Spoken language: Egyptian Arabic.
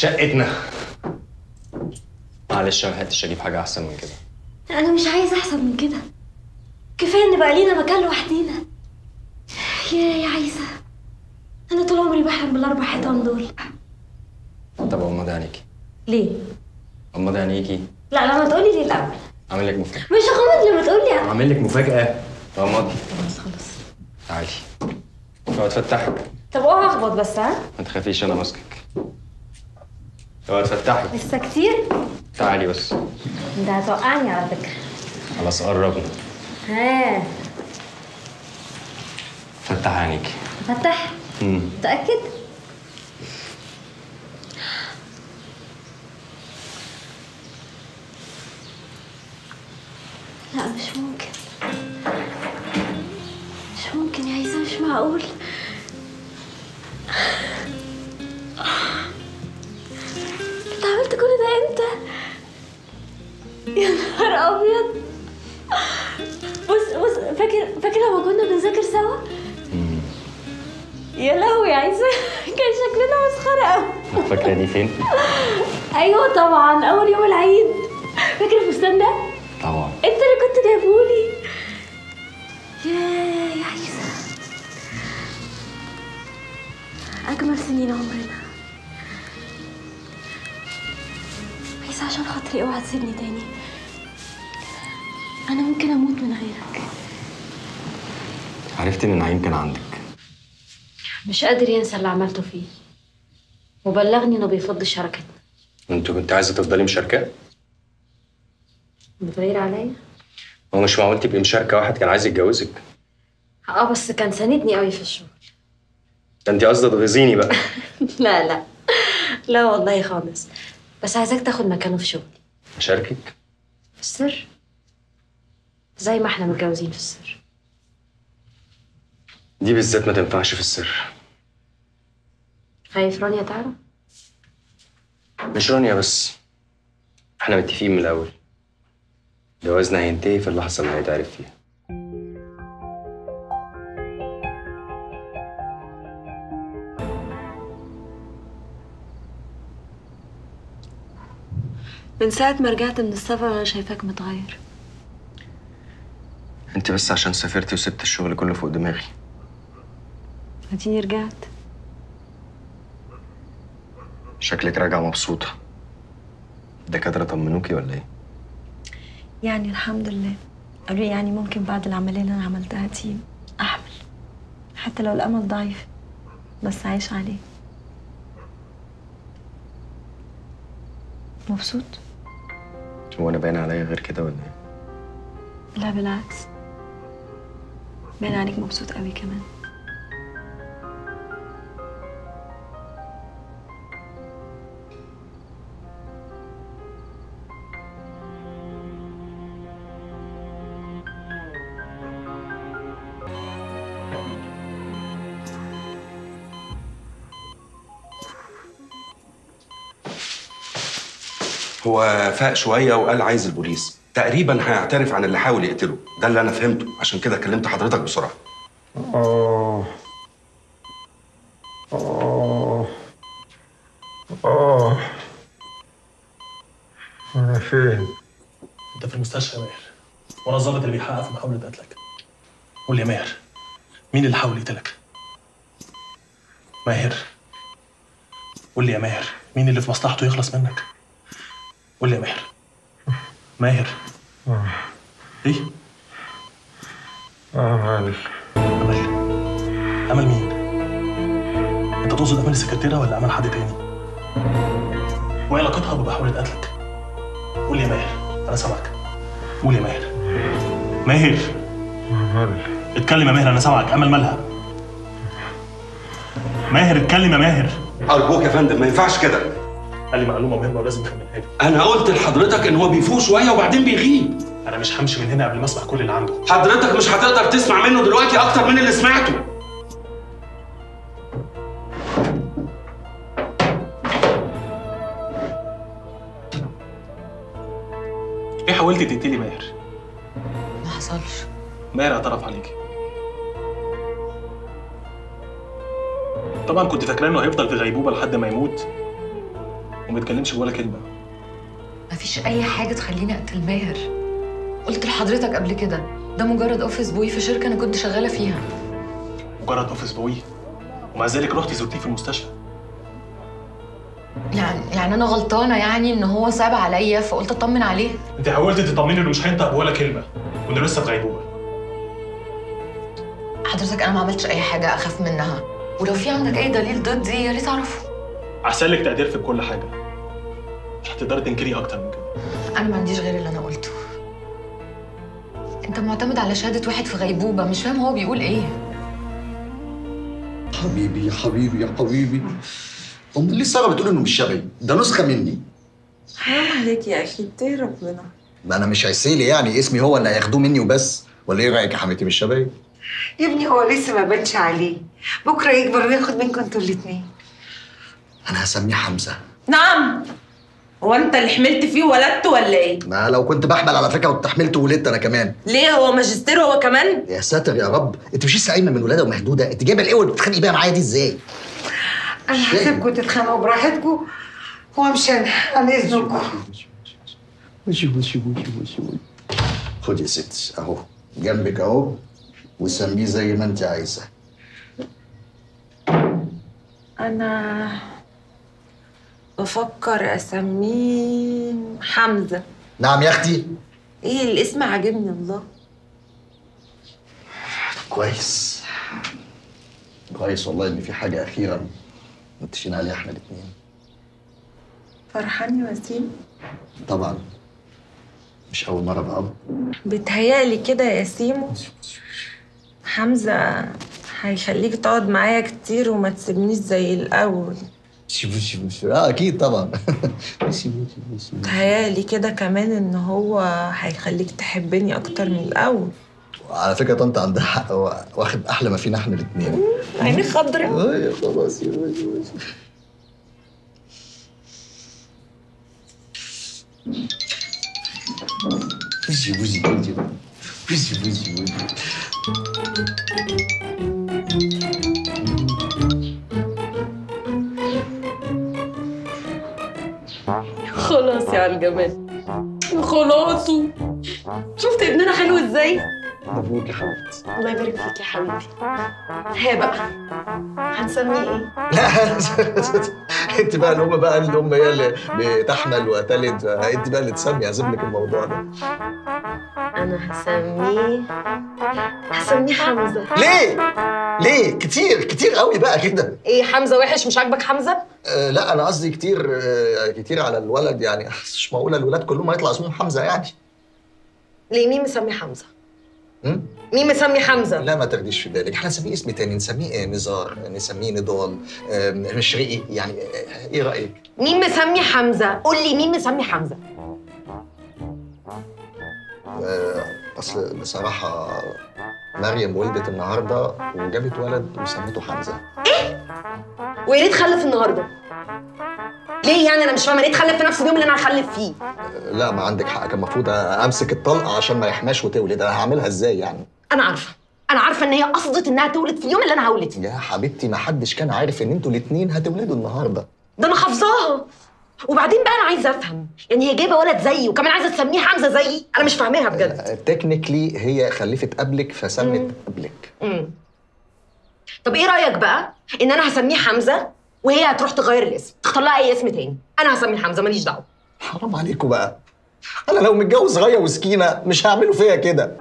شقتنا معلش ما لحقتش اجيب حاجه احسن من كده انا مش عايزه احسن من كده كفايه ان بقى لينا مكان لوحدينا يا يا عايزه انا طول عمري بحلم بالاربع حيطان دول طب غمضي عينيكي ليه غمضي عينيكي لا لما تقولي ليه الاول اعمل لك مفاجاه مش هغمض لما تقولي اعمل لك مفاجاه غمضي خلاص خلاص تعالي اوعى تفتحي طب اوعى اخبط بس ها ما تخافيش انا ماسكك اوعى تفتحي لسه كتير تعالي بس انت هتوقعني على فكره خلاص قربنا ها فتحي عينيكي فتح امم متاكد لا مش ممكن مش ممكن يا عيسى مش معقول انت عملت كل ده امتى يا نهار ابيض بص بص فاكر فاكر لما كنا بنذاكر سوا يا لهوي يا عيسى كان شكلنا مسخره قوي فاكره دي فين ايوه طبعا اول يوم العيد فاكر الفستان ده طبعا انت اللي كنت جايبهولي يا يا عيسى اجمل سنين عمرنا عيسى عشان خاطري اوعى تسيبني تاني انا ممكن اموت من غيرك عرفت ان نعيم كان عندك مش قادر ينسى اللي عملته فيه وبلغني انه بيفض شركتنا انت كنت عايزه تفضلي مشاركه بتغير عليا هو مش معقول تبقي مشاركه واحد كان عايز يتجوزك اه بس كان ساندني قوي في الشغل ده انت قصدك تغيظيني بقى لا لا لا والله خالص بس عايزاك تاخد مكانه في شغلي اشاركك في السر زي ما احنا متجوزين في السر دي بالذات ما تنفعش في السر خايف رانيا تعرف مش رانيا بس احنا متفقين من الاول جوازنا هينتهي في اللحظه اللي هيتعرف فيها من ساعة ما رجعت من السفر وانا شايفاك متغير انت بس عشان سافرتي وسبت الشغل كله فوق دماغي اديني رجعت شكلك راجعه مبسوطه الدكاتره طمنوكي ولا ايه يعني الحمد لله قالوا لي يعني ممكن بعد العملية اللي أنا عملتها دي أحمل حتى لو الأمل ضعيف بس عايش عليه مبسوط؟ هو انا باين عليا غير كده ولا ايه لا بالعكس باين عليك مبسوط قوي كمان هو فاق شويه وقال عايز البوليس تقريبا هيعترف عن اللي حاول يقتله ده اللي انا فهمته عشان كده كلمت حضرتك بسرعه آه آه آه أنا فين؟ انت في المستشفى يا ماهر وانا الظابط اللي بيحقق في محاوله قتلك قول لي يا ماهر مين اللي حاول يقتلك ماهر قول لي يا ماهر مين اللي في مصلحته يخلص منك قول لي يا ماهر ماهر ايه أمل امل امل مين انت تقصد امل السكرتيره ولا امل حد تاني وايه علاقتها بمحاوله قتلك قول لي يا ماهر انا سامعك قول يا ماهر ماهر أمل اتكلم يا ماهر انا سامعك امل مالها ماهر اتكلم يا ماهر ارجوك يا فندم ما ينفعش كده قال لي معلومه مهمه ولازم تفهمها لي انا قلت لحضرتك ان هو بيفوق شويه وبعدين بيغيب انا مش همشي من هنا قبل ما اسمع كل اللي عنده حضرتك مش هتقدر تسمع منه دلوقتي اكتر من اللي سمعته ليه حاولتي تقتلي ماهر ما حصلش ماهر اعترف عليكي طبعا كنت فاكراه انه هيفضل في غيبوبه لحد ما يموت وما تكلمش ولا كلمه مفيش اي حاجه تخليني اقتل ماهر قلت لحضرتك قبل كده ده مجرد اوفيس بوي في شركه انا كنت شغاله فيها مجرد اوفيس بوي ومع ذلك رحتي زرتيه في المستشفى يعني يعني انا غلطانه يعني ان هو صعب عليا فقلت اطمن عليه انت حاولت تطمني انه مش هينطق ولا كلمه وانه لسه في غيبوبه حضرتك انا ما عملتش اي حاجه اخاف منها ولو في عندك اي دليل ضدي يا ريت اعرفه احسن لك تقدير في كل حاجه مش هتقدري تنكري اكتر من كده انا ما عنديش غير اللي انا قلته انت معتمد على شهاده واحد في غيبوبه مش فاهم هو بيقول ايه حبيبي يا حبيبي يا حبيبي امال ليه ساره بتقول انه مش شبهي ده نسخه مني حرام عليك يا اخي اتقي ربنا ما انا مش عسيلي يعني اسمي هو اللي هياخدوه مني وبس ولا ايه رايك يا حماتي مش شبهي يا ابني هو لسه ما بانش عليه بكره يكبر وياخد منكم انتوا الاثنين انا هسميه حمزه نعم هو انت اللي حملت فيه وولدته ولا ايه؟ ما لو كنت بحمل على فكره كنت حملت وولدت انا كمان ليه هو ماجستير هو كمان؟ يا ساتر يا رب انت مش لسه قايمه من ولاده ومهدوده انت جايبه الاول بتتخانقي بيها معايا دي ازاي انا هسيبكم تتخانقوا براحتكم وامشي انا عن اذنكم ماشي ماشي ماشي ماشي خد يا ستي اهو جنبك اهو وسميه زي ما انت عايزه انا بفكر اسميه حمزه نعم يا اختي ايه الاسم عاجبني الله كويس كويس والله ان في حاجه اخيرا متفقين عليها احنا الاثنين فرحان يا وسيم طبعا مش اول مره بقى بتهيألي كده يا سيمو حمزة هيخليك تقعد معايا كتير وما تسيبنيش زي الأول بوشي بوشي بوشي اه اكيد طبعا بوشي بوشي بوشي بتهيألي كده كمان إن هو هيخليك تحبني أكتر من الأول على فكره طنط عندها حق هو واخد احلى ما فينا احنا الاثنين عيني خضرا اه يا خلاص يا باشا باشا بوشي بوشي بوشي بوشي بوشي بوشي خلاص يا على الجمال خلاص شفت ابننا حلو ازاي؟ مبروك يا حبيبتي الله يبارك فيك يا حبيبي ها بقى هنسميه ايه؟ لا انت بقى الام بقى الام هي اللي بتحمل وتلد انت بقى اللي تسمي هسيب لك الموضوع ده انا هسميه هسميه حمزه ليه؟ ليه؟ كتير كتير قوي بقى كده ايه حمزه وحش مش عاجبك حمزه؟ آه لا انا قصدي كتير آه كتير على الولد يعني مش معقوله الولاد كلهم هيطلع اسمهم حمزه يعني ليه مين مسمي حمزه؟ م? مين مسمي حمزه؟ لا ما تاخديش في بالك احنا نسميه اسم تاني نسميه ايه نزار نسميه نضال آه مشرقي يعني آه ايه رايك؟ مين مسمي حمزه؟ قول لي مين مسمي حمزه؟ آه اصل بصراحه مريم ولدت النهارده وجابت ولد وسمته حمزه ويا ريت خلف النهارده ليه يعني انا مش فاهمه ليه تخلف في نفس اليوم اللي انا هخلف فيه لا ما عندك حق كان المفروض امسك الطلقه عشان ما يحماش وتولد انا هعملها ازاي يعني انا عارفه انا عارفه ان هي قصدت انها تولد في اليوم اللي انا هولد فيه يا حبيبتي ما حدش كان عارف ان انتوا الاثنين هتولدوا النهارده ده انا حافظاها وبعدين بقى انا عايزه افهم يعني هي جايبه ولد زيي وكمان عايزه تسميه حمزه زيي انا مش فاهماها بجد تكنيكلي هي خلفت قبلك فسمت قبلك امم طب ايه رايك بقى ان انا هسميه حمزه وهي هتروح تغير الاسم تختار لها اي اسم تاني انا هسميه حمزه ماليش دعوه حرام عليكم بقى انا لو متجوز غايه وسكينه مش هعملوا فيا كده